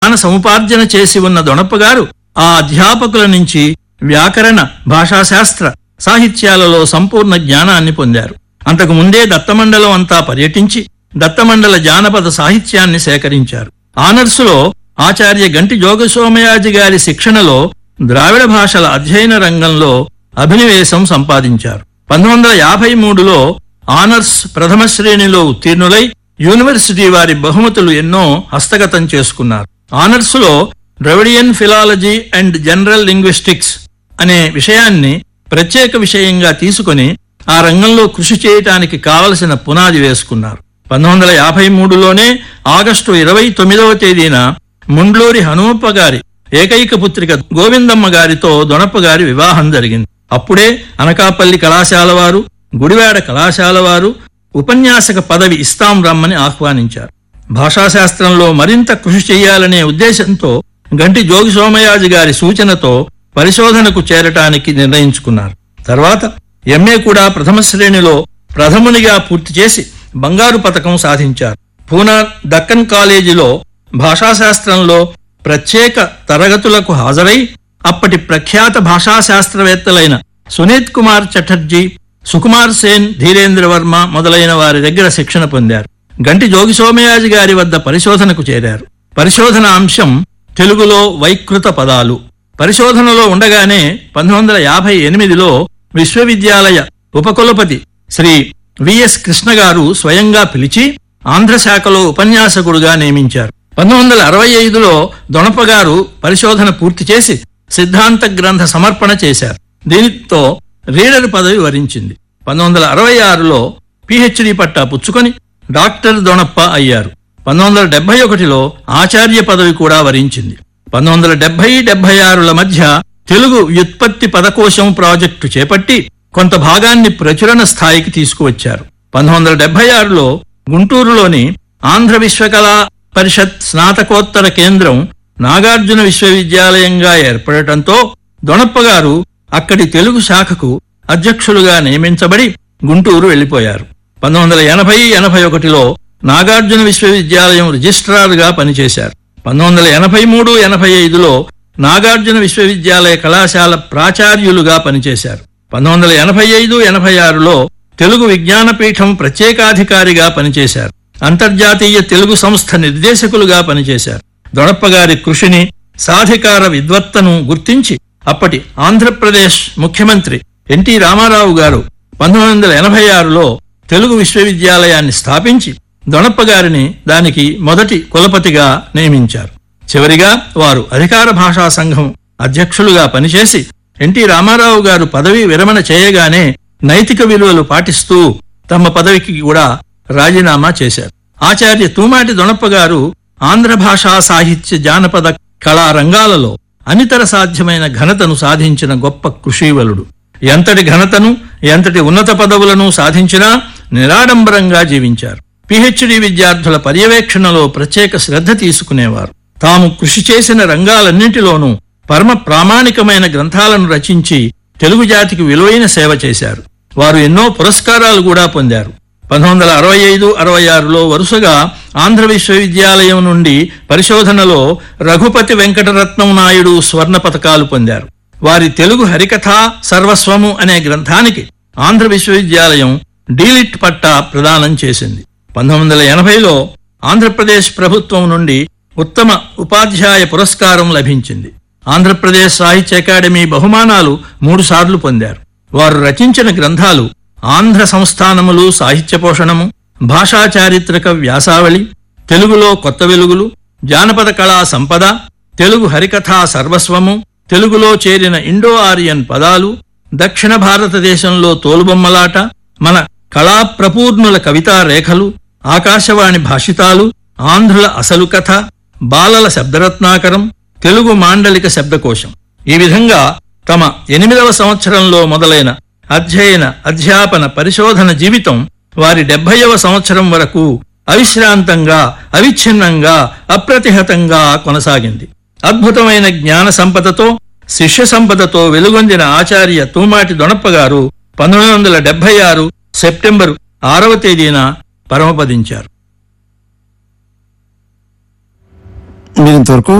జ్ఞాన సముపార్జన చేసి ఉన్న దొణప్ప గారు ఆ అధ్యాపకుల నుంచి వ్యాకరణ భాషాశాస్త్ర సాహిత్యాలలో సంపూర్ణ జ్ఞానాన్ని పొందారు అంతకు ముందే దత్తమండలం అంతా పర్యటించి దత్తమండల జానపద సాహిత్యాన్ని సేకరించారు ఆనర్సులో ఆచార్య గంటి జోగసోమయాజి గారి శిక్షణలో ద్రావిడ భాషల అధ్యయన రంగంలో అభినివేశం సంపాదించారు పంతొమ్మిది వందల యాభై మూడులో ఆనర్స్ ప్రథమ శ్రేణిలో ఉత్తీర్ణులై యూనివర్సిటీ వారి బహుమతులు ఎన్నో హస్తగతం చేసుకున్నారు ఆనర్సులో Dravidian philology and general linguistics అనే విషయాన్ని ప్రత్యేక విషయంగా తీసుకొని ఆ రంగంలో కృషి చేయటానికి కావలసిన పునాది వేసుకున్నారు పంతొమ్మిది వందల యాభై మూడులోనే ఆగస్టు ఇరవై తొమ్మిదవ తేదీన ముండ్లూరి హనుమప్ప గారి ఏకైక పుత్రిక గోవిందమ్మ గారితో దొనప్ప గారి వివాహం జరిగింది అప్పుడే అనకాపల్లి కళాశాల వారు గుడివాడ కళాశాల వారు ఉపన్యాసక పదవి ఇస్తాం రమ్మని ఆహ్వానించారు భాషాశాస్త్రంలో మరింత కృషి చేయాలనే ఉద్దేశంతో గంటి జోగి సోమయాజి గారి సూచనతో పరిశోధనకు చేరటానికి నిర్ణయించుకున్నారు తర్వాత ఎంఏ కూడా ప్రథమ శ్రేణిలో ప్రథమునిగా పూర్తి చేసి బంగారు పతకం సాధించారు పూనా దక్కన్ కాలేజీలో భాషాశాస్త్రంలో ప్రత్యేక తరగతులకు హాజరై అప్పటి ప్రఖ్యాత భాషాశాస్త్రవేత్తలైన సునీత్ కుమార్ చటర్జీ సుకుమార్ సేన్ ధీరేంద్ర వర్మ మొదలైన వారి దగ్గర శిక్షణ పొందారు గంటి జోగి సోమయాజి గారి వద్ద పరిశోధనకు చేరారు పరిశోధన అంశం తెలుగులో వైకృత పదాలు పరిశోధనలో ఉండగానే పంతొమ్మిది వందల యాభై ఎనిమిదిలో విశ్వవిద్యాలయ ఉపకులపతి శ్రీ విఎస్ కృష్ణ గారు స్వయంగా పిలిచి ఆంధ్ర శాఖలో ఉపన్యాసకుడుగా నియమించారు పంతొమ్మిది వందల అరవై ఐదులో దొణప గారు పరిశోధన పూర్తి చేసి సిద్ధాంత గ్రంథ సమర్పణ చేశారు దీనితో రీడర్ పదవి వరించింది పంతొమ్మిది వందల అరవై ఆరులో పిహెచ్డి పట్టా పుచ్చుకొని డాక్టర్ దొణప్ప అయ్యారు పంతొమ్మిది వందల డెబ్బై ఒకటిలో ఆచార్య పదవి కూడా వరించింది పంతొమ్మిది వందల డెబ్బై డెబ్బై ఆరుల మధ్య తెలుగు వ్యుత్పత్తి పదకోశం ప్రాజెక్టు చేపట్టి కొంత భాగాన్ని ప్రచురణ స్థాయికి తీసుకువచ్చారు పంతొమ్మిది వందల డెబ్బై ఆరులో గుంటూరులోని ఆంధ్ర విశ్వకళా పరిషత్ స్నాతకోత్తర కేంద్రం నాగార్జున విశ్వవిద్యాలయంగా ఏర్పడటంతో దొణప్ప గారు అక్కడి తెలుగు శాఖకు అధ్యక్షులుగా నియమించబడి గుంటూరు వెళ్లిపోయారు పంతొమ్మిది వందల ఎనభై ఎనభై ఒకటిలో నాగార్జున విశ్వవిద్యాలయం రిజిస్ట్రార్గా పనిచేశారు పంతొమ్మిది వందల ఎనభై మూడు ఎనభై ఐదులో నాగార్జున విశ్వవిద్యాలయ కళాశాల ప్రాచార్యులుగా పనిచేశారు పంతొమ్మిది వందల ఎనభై ఐదు ఎనభై ఆరులో తెలుగు విజ్ఞానపీఠం ప్రత్యేకాధికారిగా పనిచేశారు అంతర్జాతీయ తెలుగు సంస్థ నిర్దేశకులుగా పనిచేశారు దొడప్ప గారి కృషిని సాధికార విద్వత్తను గుర్తించి అప్పటి ఆంధ్రప్రదేశ్ ముఖ్యమంత్రి ఎన్టీ రామారావు గారు పంతొమ్మిది వందల ఎనభై ఆరులో తెలుగు విశ్వవిద్యాలయాన్ని స్థాపించి దొణప్ప గారిని దానికి మొదటి కులపతిగా నియమించారు చివరిగా వారు అధికార భాషా సంఘం అధ్యక్షులుగా పనిచేసి ఎన్టీ రామారావు గారు పదవి విరమణ చేయగానే నైతిక విలువలు పాటిస్తూ తమ పదవికి కూడా రాజీనామా చేశారు ఆచార్య తూమాటి దొణప్ప గారు ఆంధ్ర భాషా సాహిత్య జానపద కళా రంగాలలో అనితర సాధ్యమైన ఘనతను సాధించిన గొప్ప కృషీవలుడు ఎంతటి ఘనతను ఎంతటి ఉన్నత పదవులను సాధించినా నిరాడంబరంగా జీవించారు పిహెచ్డి విద్యార్థుల పర్యవేక్షణలో ప్రత్యేక శ్రద్ధ తీసుకునేవారు తాము కృషి చేసిన రంగాలన్నింటిలోనూ పరమ ప్రామాణికమైన గ్రంథాలను రచించి తెలుగు జాతికి విలువైన సేవ చేశారు వారు ఎన్నో పురస్కారాలు కూడా పొందారు పంతొమ్మిది వందల అరవై ఐదు అరవై ఆరులో వరుసగా ఆంధ్ర విశ్వవిద్యాలయం నుండి పరిశోధనలో రఘుపతి వెంకటరత్నం నాయుడు స్వర్ణ పతకాలు పొందారు వారి తెలుగు హరికథ సర్వస్వము అనే గ్రంథానికి ఆంధ్ర విశ్వవిద్యాలయం డీలిట్ పట్టా ప్రదానం చేసింది పంతొమ్మిది వందల ఎనభైలో ఆంధ్రప్రదేశ్ ప్రభుత్వం నుండి ఉత్తమ ఉపాధ్యాయ పురస్కారం లభించింది ఆంధ్రప్రదేశ్ సాహిత్య అకాడమీ బహుమానాలు మూడు సార్లు పొందారు వారు రచించిన గ్రంథాలు ఆంధ్ర సంస్థానములు సాహిత్య పోషణము భాషా చారిత్రక వ్యాసావళి తెలుగులో కొత్త వెలుగులు జానపద కళా సంపద తెలుగు హరికథా సర్వస్వము తెలుగులో చేరిన ఇండో ఆరియన్ పదాలు దక్షిణ భారతదేశంలో తోలుబొమ్మలాట మన కళా ప్రపూర్ణుల కవితా రేఖలు ఆకాశవాణి భాషితాలు ఆంధ్రుల అసలు కథ బాలల శబ్దరత్నాకరం తెలుగు మాండలిక శబ్దకోశం ఈ విధంగా తమ ఎనిమిదవ సంవత్సరంలో మొదలైన అధ్యయన అధ్యాపన పరిశోధన జీవితం వారి డెబ్బైవ సంవత్సరం వరకు అవిశ్రాంతంగా అవిచ్ఛిన్నంగా అప్రతిహతంగా కొనసాగింది అద్భుతమైన జ్ఞాన సంపదతో శిష్య సంపదతో వెలుగొందిన ఆచార్య తూమాటి దొణప్ప గారు పంతొమ్మిది వందల డెబ్బై ఆరు సెప్టెంబరు ఆరవ తేదీన పరమపదించారు మీరు ఇంతవరకు